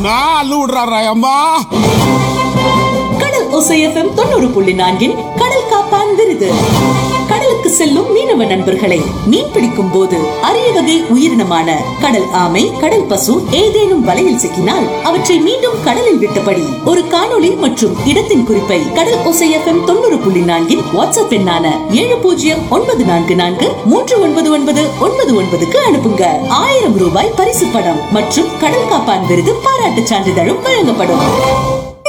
நான் அள்ளு விடுறாரா அம்மா கடல் ஒசைஎஃப்எம் தொண்ணூறு புள்ளி நான்கின் கடல் காப்பான் விருது கடலுக்கு செல்லும் மீனவ நண்பர்களை மீன் பிடிக்கும் போது அரிய வகை உயிரினமான கடல் ஆமை கடல் பசு ஏதேனும் வலையில் சிக்கினால் அவற்றை மீண்டும் கடலில் விட்டபடி ஒரு காணொளி மற்றும் இடத்தின் குறிப்பை கடல் ஒசைஎஃப்எம் தொண்ணூறு புள்ளி நான்கின் வாட்ஸ்அப் எண்ணான ஏழு பூஜ்ஜியம் ஒன்பது நான்கு நான்கு மூன்று ஒன்பது ஒன்பது ஒன்பது ஒன்பதுக்கு அனுப்புங்க ஆயிரம் ரூபாய் பரிசு பணம் மற்றும் கடல் காப்பான் விருது பாராட்டு சான்றிதழும் வழங்கப்படும்